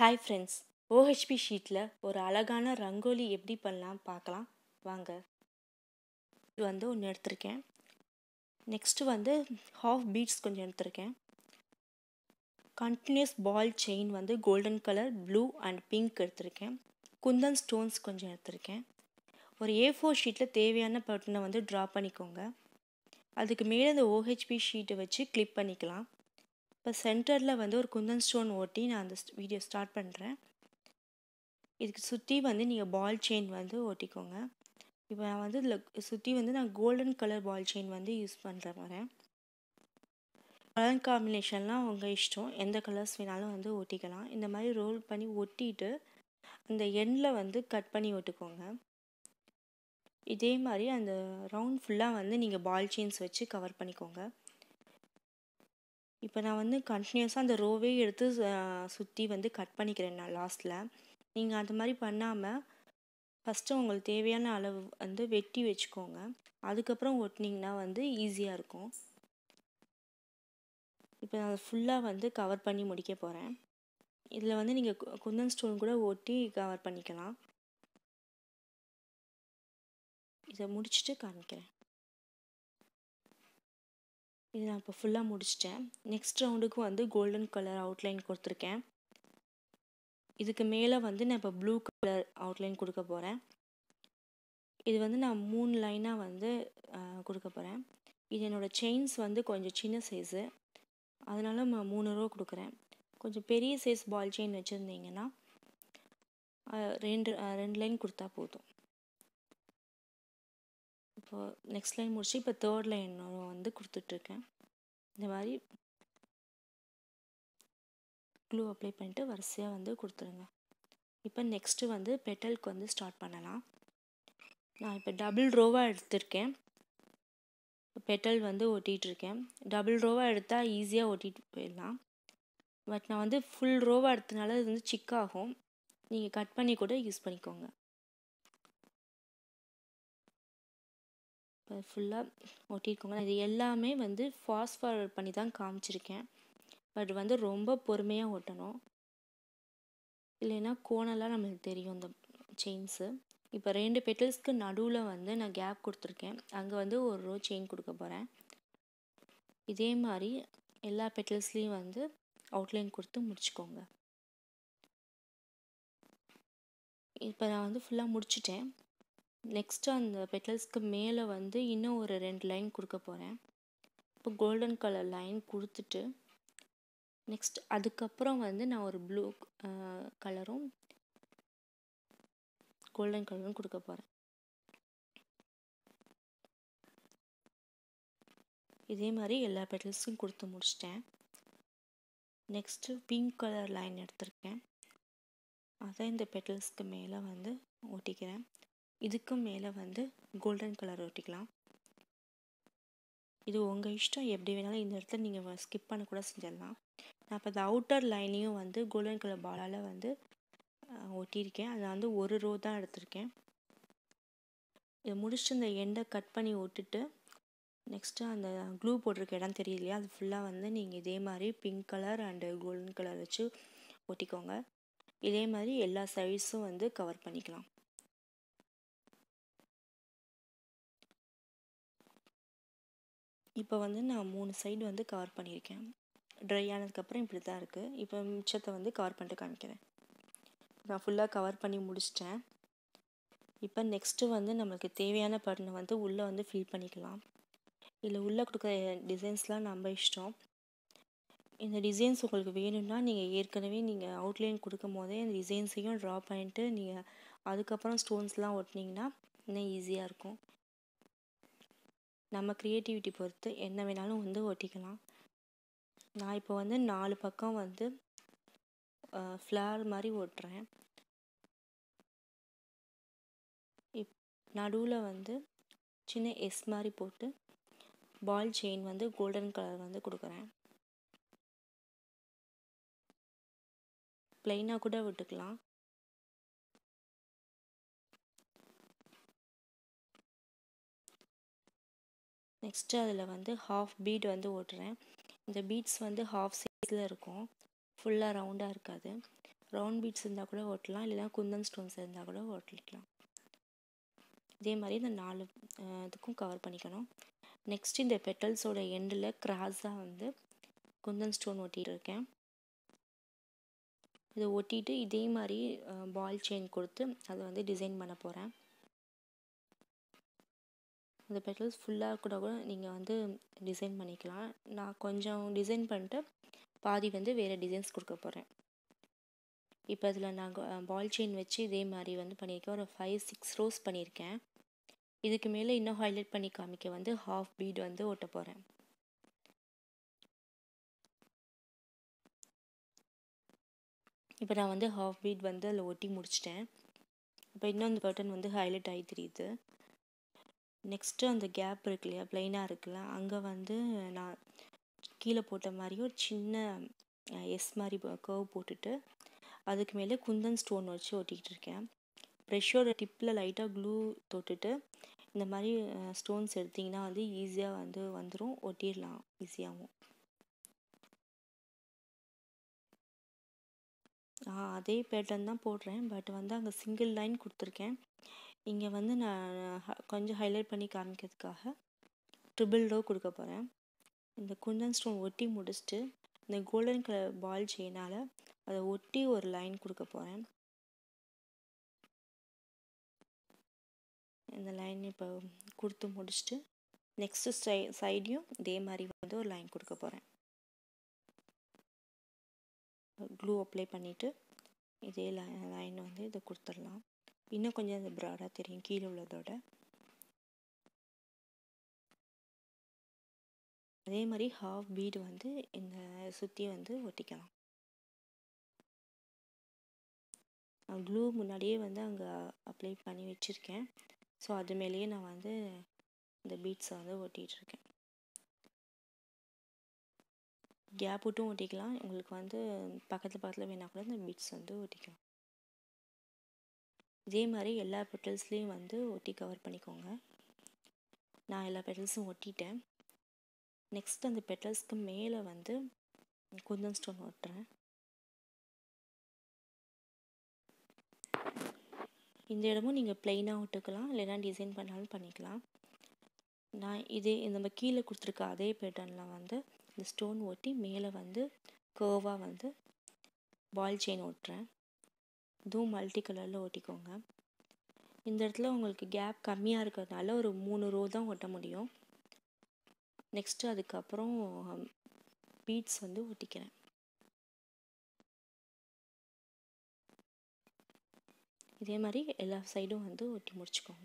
hi friends OHP ஷீட்டில் ஒரு அழகான ரங்கோலி எப்படி பண்ணலாம் பார்க்கலாம் வாங்க இது வந்து ஒன்று எடுத்திருக்கேன் நெக்ஸ்ட்டு வந்து ஹாஃப் பீட்ஸ் கொஞ்சம் எடுத்திருக்கேன் கண்டினியூஸ் பால் செயின் வந்து golden colour blue and pink எடுத்திருக்கேன் குந்தன் ஸ்டோன்ஸ் கொஞ்சம் எடுத்திருக்கேன் ஒரு ஏ ஃபோர் ஷீட்டில் தேவையான பட்டனை வந்து ட்ரா பண்ணிக்கோங்க அதுக்கு மேலே இந்த ஓஹெச்பி ஷீட்டை வச்சு கிளிப் பண்ணிக்கலாம் இப்போ சென்டரில் வந்து ஒரு குந்தன் ஸ்டோன் ஓட்டி நான் அந்த வீடியோ ஸ்டார்ட் பண்ணுறேன் இதுக்கு சுற்றி வந்து நீங்கள் பால் செயின் வந்து ஓட்டிக்கோங்க இப்போ நான் வந்து இதில் சுற்றி வந்து நான் கோல்டன் கலர் பால் செயின் வந்து யூஸ் பண்ணுற வரேன் கலர் காம்பினேஷன்லாம் உங்கள் இஷ்டம் எந்த கலர்ஸ் வேணாலும் வந்து ஒட்டிக்கலாம் இந்த மாதிரி ரோல் பண்ணி ஒட்டிட்டு அந்த எண்டில் வந்து கட் பண்ணி ஒட்டுக்கோங்க இதே மாதிரி அந்த ரவுண்ட் ஃபுல்லாக வந்து நீங்கள் பால் செயின்ஸ் வச்சு கவர் பண்ணிக்கோங்க இப்போ நான் வந்து கண்டினியூஸாக அந்த ரோவே எடுத்து சுற்றி வந்து கட் பண்ணிக்கிறேன் நான் லாஸ்ட்டில் நீங்கள் அந்த மாதிரி பண்ணாமல் ஃபஸ்ட்டு உங்களுக்கு தேவையான அளவு வந்து வெட்டி வச்சுக்கோங்க அதுக்கப்புறம் ஒட்டினீங்கன்னா வந்து ஈஸியாக இருக்கும் இப்போ நான் ஃபுல்லாக வந்து கவர் பண்ணி முடிக்க போகிறேன் இதில் வந்து நீங்கள் குந்தன் ஸ்டோன் கூட ஒட்டி கவர் பண்ணிக்கலாம் இதை முடிச்சுட்டு காமிக்கிறேன் இது நான் இப்போ ஃபுல்லாக முடிச்சிட்டேன் நெக்ஸ்ட் ரவுண்டுக்கு வந்து கோல்டன் கலர் அவுட்லைன் கொடுத்துருக்கேன் இதுக்கு மேலே வந்து நான் இப்போ ப்ளூ கலர் அவுட்லைன் கொடுக்க போகிறேன் இது வந்து நான் மூணு லைனாக வந்து கொடுக்க போகிறேன் இது என்னோடய செயின்ஸ் வந்து கொஞ்சம் சின்ன சைஸு அதனால் நான் மூணு ரூபா கொடுக்குறேன் கொஞ்சம் பெரிய சைஸ் பால் செயின் வச்சுருந்தீங்கன்னா ரெண்டு ரெண்டு லைன் கொடுத்தா போதும் இப்போது நெக்ஸ்ட் லைன் முடிச்சு இப்போ தேர்ட் லைன் வந்து கொடுத்துட்ருக்கேன் இந்த மாதிரி க்ளூ அப்ளை பண்ணிட்டு வரிசையாக வந்து கொடுத்துருங்க இப்போ நெக்ஸ்ட்டு வந்து பெட்டலுக்கு வந்து ஸ்டார்ட் பண்ணலாம் நான் இப்போ டபுள் ரோவாக எடுத்திருக்கேன் பெட்டல் வந்து ஒட்டிகிட்ருக்கேன் டபுள் ரோவாக எடுத்தால் ஈஸியாக ஒட்டிட்டு போயிடலாம் பட் நான் வந்து ஃபுல் ரோவாக எடுத்தனால இது வந்து சிக்காகும் நீங்கள் கட் பண்ணி கூட யூஸ் பண்ணிக்கோங்க இப்போ ஃபுல்லாக ஒட்டியிருக்கோங்க இது எல்லாமே வந்து ஃபாஸ்ட் ஃபார்வர்ட் பண்ணி தான் காமிச்சிருக்கேன் பட் வந்து ரொம்ப பொறுமையாக ஓட்டணும் இல்லைன்னா கோணெல்லாம் நம்மளுக்கு தெரியும் இந்த செயின்ஸு இப்போ ரெண்டு பெட்டல்ஸ்க்கு நடுவில் வந்து நான் கேப் கொடுத்துருக்கேன் அங்கே வந்து ஒரு ரோ செயின் கொடுக்க போகிறேன் இதே மாதிரி எல்லா பெட்டல்ஸ்லேயும் வந்து அவுட்லைன் கொடுத்து முடிச்சுக்கோங்க இப்போ நான் வந்து ஃபுல்லாக முடிச்சிட்டேன் நெக்ஸ்ட்டு அந்த பெட்டல்ஸ்க்கு மேலே வந்து இன்னும் ஒரு ரெண்டு லைன் கொடுக்க போகிறேன் இப்போ கோல்டன் கலர் லைன் கொடுத்துட்டு நெக்ஸ்ட் அதுக்கப்புறம் வந்து நான் ஒரு ப்ளூ கலரும் கோல்டன் கலரும் கொடுக்க போகிறேன் இதே மாதிரி எல்லா பெட்டல்ஸும் கொடுத்து முடிச்சிட்டேன் நெக்ஸ்ட்டு பிங்க் கலர் லைன் எடுத்திருக்கேன் அதை இந்த பெட்டல்ஸ்க்கு மேலே வந்து ஒட்டிக்கிறேன் இதுக்கும் மேலே வந்து கோல்டன் கலர் ஒட்டிக்கலாம் இது உங்கள் இஷ்டம் எப்படி வேணாலும் இந்த இடத்துல நீங்கள் ஸ்கிப் பண்ண கூட செஞ்சிடலாம் நான் இப்போ இந்த அவுட்டர் லைனையும் வந்து கோல்டன் கலர் பாலால் வந்து ஒட்டியிருக்கேன் அதை வந்து ஒரு ரோ தான் எடுத்திருக்கேன் இதை முடிச்சுட்டு இந்த எண்டை கட் பண்ணி விட்டுட்டு நெக்ஸ்ட்டு அந்த க்ளூ போட்டிருக்க இடம் தெரியலையா அது ஃபுல்லாக வந்து நீங்கள் இதே மாதிரி pink colour and golden colour வச்சு ஒட்டிக்கோங்க இதே மாதிரி எல்லா சைட்ஸும் வந்து கவர் பண்ணிக்கலாம் இப்போ வந்து நான் மூணு சைடு வந்து கவர் பண்ணியிருக்கேன் ட்ரை ஆனதுக்கப்புறம் இப்படி தான் இருக்குது இப்போ மிச்சத்தை வந்து கவர் பண்ணிட்டு காமிக்கிறேன் நான் ஃபுல்லாக கவர் பண்ணி முடிச்சிட்டேன் இப்போ நெக்ஸ்ட்டு வந்து நம்மளுக்கு தேவையான பட்டனை வந்து உள்ளே வந்து ஃபில் பண்ணிக்கலாம் இதில் உள்ளே கொடுக்குற டிசைன்ஸ்லாம் நம்ம இஷ்டம் இந்த டிசைன்ஸ் உங்களுக்கு வேணும்னா நீங்கள் ஏற்கனவே நீங்கள் அவுட்லைன் கொடுக்கும் போதே அந்த டிசைன்ஸையும் ட்ரா பண்ணிட்டு நீங்கள் அதுக்கப்புறம் ஸ்டோன்ஸ்லாம் ஒட்டினீங்கன்னா இன்னும் ஈஸியாக இருக்கும் நம்ம க்ரியேட்டிவிட்டி பொறுத்து என்ன வேணாலும் வந்து ஒட்டிக்கலாம் நான் இப்போ வந்து நாலு பக்கம் வந்து ஃப்ளார் மாதிரி ஓட்டுறேன் இப் நடுவில் வந்து சின்ன எஸ் மாதிரி போட்டு பால் செயின் வந்து கோல்டன் கலர் வந்து கொடுக்குறேன் ப்ளைனாக கூட விட்டுக்கலாம் நெக்ஸ்ட்டு அதில் வந்து ஹாஃப் பீட் வந்து ஓட்டுறேன் இந்த பீட்ஸ் வந்து ஹாஃப் சைஸில் இருக்கும் ஃபுல்லாக ரவுண்டாக இருக்காது ரவுண்ட் பீட்ஸ் இருந்தால் கூட ஓட்டலாம் இல்லைனா குந்தன் ஸ்டோன்ஸ் இருந்தால் கூட ஓட்டிக்கலாம் இதே மாதிரி இந்த நாலு இதுக்கும் கவர் பண்ணிக்கணும் நெக்ஸ்ட் இந்த பெட்டல்ஸோட எண்டில் கிராஸாக வந்து குந்தன் ஸ்டோன் ஒட்டிகிட்டு இருக்கேன் இதை ஒட்டிட்டு இதே மாதிரி பால் செயின் கொடுத்து அதை வந்து டிசைன் பண்ண போகிறேன் அந்த பெட்டல்ஸ் ஃபுல்லாக கூட கூட நீங்கள் வந்து டிசைன் பண்ணிக்கலாம் நான் கொஞ்சம் டிசைன் பண்ணிட்டு பாதி வந்து வேறு டிசைன்ஸ் கொடுக்க போகிறேன் இப்போ அதில் நான் பால் செயின் வச்சு இதே மாதிரி வந்து பண்ணியிருக்கேன் ஒரு ஃபைவ் சிக்ஸ் ரோஸ் பண்ணியிருக்கேன் இதுக்கு மேலே இன்னும் ஹைலைட் பண்ணி காமிக்க வந்து ஹாஃப் பீட் வந்து ஒட்ட போகிறேன் இப்போ நான் வந்து ஹாஃப் பீட் வந்து அதில் ஒட்டி முடிச்சிட்டேன் இப்போ இன்னும் அந்த பட்டன் வந்து ஹைலைட் ஆகி தெரியுது நெக்ஸ்ட்டு அந்த கேப் இருக்கு இல்லையா ப்ளைனாக இருக்குல்ல அங்கே வந்து நான் கீழே போட்ட மாதிரி ஒரு சின்ன எஸ் மாதிரி கர்வ் போட்டுட்டு அதுக்கு மேலே குந்தன் ஸ்டோன் வச்சு ஒட்டிக்கிட்டு இருக்கேன் ப்ரெஷ்ஷோட டிப்பில் லைட்டாக க்ளூ தொட்டுட்டு இந்த மாதிரி ஸ்டோன்ஸ் எடுத்திங்கன்னா வந்து ஈஸியாக வந்து வந்துடும் ஒட்டிடலாம் ஈஸியாகவும் அதே பேட்டர்ன் தான் போடுறேன் பட் வந்து அங்கே சிங்கிள் லைன் கொடுத்துருக்கேன் இங்கே வந்து நான் கொஞ்சம் ஹைலைட் பண்ணி காமிக்கிறதுக்காக ட்ரிபிள் ரோ கொடுக்க போகிறேன் இந்த குந்தன் ஸ்டோன் ஒட்டி முடிச்சுட்டு இந்த கோல்டன் கலர் பால் செயினால் அதை ஒட்டி ஒரு லைன் கொடுக்க போகிறேன் இந்த லைன் இப்போ கொடுத்து முடிச்சுட்டு நெக்ஸ்ட்டு சை சைடையும் இதே மாதிரி வந்து ஒரு லைன் கொடுக்க போகிறேன் க்ளூ அப்ளை பண்ணிவிட்டு இதே லைன் வந்து இதை கொடுத்துடலாம் இன்னும் கொஞ்சம் அது ப்ராடாக தெரியும் கீழே உள்ளதோட அதே மாதிரி ஹாஃப் பீடு வந்து இந்த சுற்றி வந்து ஒட்டிக்கலாம் க்ளூ முன்னாடியே வந்து அங்கே அப்ளை பண்ணி வச்சுருக்கேன் ஸோ அது மேலேயே நான் வந்து இந்த பீட்ஸை வந்து ஒட்டிகிட்ருக்கேன் கேப் விட்டும் ஒட்டிக்கலாம் உங்களுக்கு வந்து பக்கத்தில் பக்கத்தில் வேணால் கூட இந்த பீட்ஸ் வந்து ஒட்டிக்கலாம் இதே மாதிரி எல்லா பெட்டல்ஸ்லேயும் வந்து ஒட்டி கவர் பண்ணிக்கோங்க நான் எல்லா பெட்டல்ஸும் ஒட்டிட்டேன் நெக்ஸ்ட் அந்த பெட்டல்ஸ்க்கு மேலே வந்து குந்தன் ஸ்டோன் ஒட்டுறேன் இந்த இடமும் நீங்கள் ப்ளைனாக ஒட்டுக்கலாம் இல்லைனா டிசைன் பண்ணாலும் பண்ணிக்கலாம் நான் இதே நம்ம கீழே கொடுத்துருக்க அதே பேட்டர்னில் வந்து இந்த ஸ்டோன் ஒட்டி மேலே வந்து கர்வாக வந்து பால் செயின் ஒட்டுறேன் இதுவும் மல்டி கலரில் ஒட்டிக்கோங்க இந்த இடத்துல உங்களுக்கு கேப் கம்மியாக இருக்கிறதுனால ஒரு மூணு ரோ தான் ஒட்ட முடியும் நெக்ஸ்ட்டு அதுக்கப்புறம் பீட்ஸ் வந்து ஒட்டிக்கிறேன் இதே மாதிரி எல்லா சைடும் வந்து ஒட்டி முடிச்சுக்கோங்க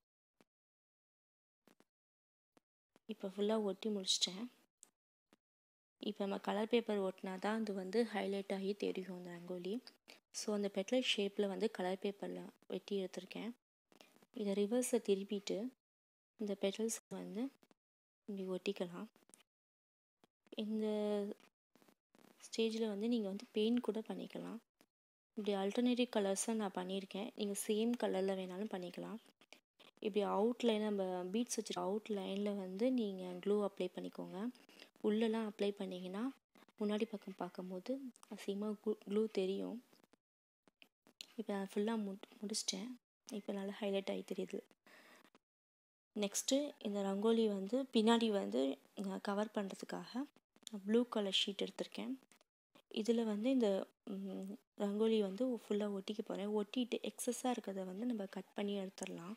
இப்போ ஃபுல்லாக ஒட்டி முடிச்சிட்டேன் இப்போ நம்ம கலர் பேப்பர் ஒட்டினா தான் அது வந்து ஹைலைட் ஆகி தெரியும் அந்த ரங்கோலி ஸோ அந்த பெட்லைட் ஷேப்பில் வந்து கலர் பேப்பரில் வெட்டி எடுத்திருக்கேன் இதை ரிவர்ஸை திருப்பிட்டு இந்த பெட்டல்ஸ் வந்து இப்படி ஒட்டிக்கலாம் இந்த ஸ்டேஜில் வந்து நீங்கள் வந்து பெயிண்ட் கூட பண்ணிக்கலாம் இப்படி ஆல்டர்னேட்டிவ் கலர்ஸை நான் பண்ணியிருக்கேன் நீங்கள் சேம் கலரில் வேணாலும் பண்ணிக்கலாம் இப்படி அவுட்லைன் நம்ம பீட்ஸ் வச்சுருக்க அவுட் லைனில் வந்து நீங்கள் க்ளூ அப்ளை பண்ணிக்கோங்க உள்ளெல்லாம் அப்ளை பண்ணிங்கன்னா முன்னாடி பக்கம் பார்க்கும்போது அசிங்கமாக க்ளூ க்ளூ தெரியும் இப்போ நான் ஃபுல்லாக மு முடிச்சிட்டேன் இப்போ நல்லா ஹைலைட் ஆகி தெரியுது நெக்ஸ்ட்டு இந்த ரங்கோலி வந்து பின்னாடி வந்து கவர் பண்ணுறதுக்காக ப்ளூ கலர் ஷீட் எடுத்திருக்கேன் இதில் வந்து இந்த ரங்கோலி வந்து ஃபுல்லாக ஒட்டிக்க போகிறேன் ஒட்டிட்டு எக்ஸஸாக இருக்கிறத வந்து நம்ம கட் பண்ணி எடுத்துடலாம்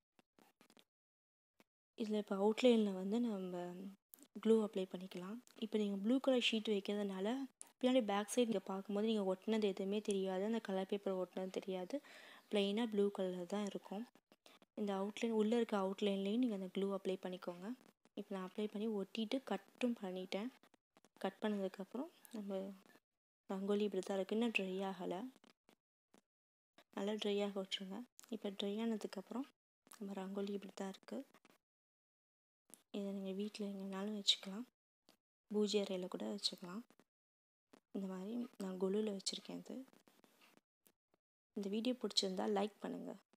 இதில் இப்போ அவுட்லைனில் வந்து நம்ம க்ளூ அப்ளை பண்ணிக்கலாம் இப்போ நீங்கள் ப்ளூ கலர் ஷீட் வைக்கிறதுனால பின்னாடி பேக் சைடு நீங்கள் பார்க்கும்போது நீங்கள் ஒட்டினது எதுவுமே தெரியாது அந்த கலர் பேப்பர் ஒட்டினது தெரியாது ப்ளெயினாக ப்ளூ கலரில் தான் இருக்கும் இந்த அவுட்லைன் உள்ளே இருக்க அவுட்லைன்லேயும் நீங்கள் அந்த க்ளூ அப்ளை பண்ணிக்கோங்க இப்போ நான் அப்ளை பண்ணி ஒட்டிட்டு கட்டும் பண்ணிட்டேன் கட் பண்ணதுக்கப்புறம் நம்ம ரங்கோலி இப்படி தான் இருக்குது இன்னும் ட்ரை ஆகலை நல்லா ட்ரை ஆக விட்ருங்க இப்போ ட்ரை ஆனதுக்கப்புறம் நம்ம ரங்கோலி இப்படி தான் இருக்குது இதை நீங்கள் வீட்டில் எங்கேனாலும் வச்சுக்கலாம் பூஜை அறையில் கூட வச்சுக்கலாம் இந்த மாதிரி நான் கொலுவில் வச்சுருக்கேன் இது இந்த வீடியோ பிடிச்சிருந்தா லைக் பண்ணுங்கள்